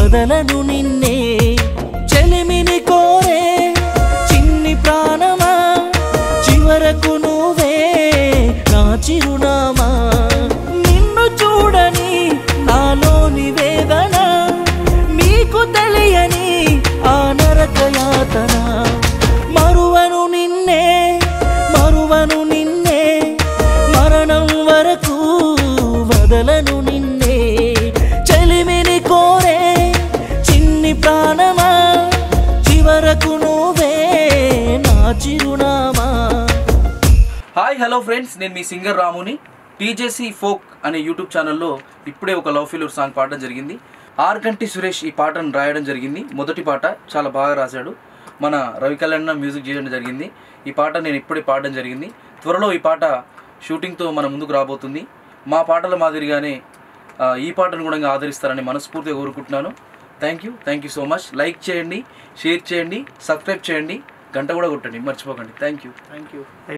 వదలను నిన్నే చెలిమిని కోరే చిన్ని ప్రాణమా చివరకు నువ్వే నా చిరునామా నిన్ను చూడని నాలోని వేదన నీకు తెలియని ఆ నరక యాతన మరువను నిన్నే మరువను నిన్నే మరణం వరకు వదలను నిన్నే చెలిమిని కోరే చిన్ని ప్రాణమా చివరకు నువ్వే నా చిరునామా హాయ్ హలో ఫ్రెండ్స్ నేను మీ సింగర్ రాముని టీజేసీ ఫోక్ అనే యూట్యూబ్ ఛానల్లో ఇప్పుడే ఒక లవ్ ఫీలర్ సాంగ్ పాడడం జరిగింది ఆర్కంటి సురేష్ ఈ పాటను రాయడం జరిగింది మొదటి పాట చాలా బాగా రాశాడు మన రవి కళ్యాణ్ మ్యూజిక్ చేయడం జరిగింది ఈ పాట నేను ఇప్పుడే పాడడం జరిగింది త్వరలో ఈ పాట షూటింగ్తో మన ముందుకు రాబోతుంది మా పాటల మాదిరిగానే ఆ, ఈ పాటను కూడా ఆదరిస్తారని మనస్ఫూర్తిగా కోరుకుంటున్నాను thank you thank you so much like చేయండి షేర్ చేయండి సబ్స్క్రైబ్ చేయండి గంట కూడా కొట్టండి మర్చిపోకండి థ్యాంక్ యూ థ్యాంక్ యూ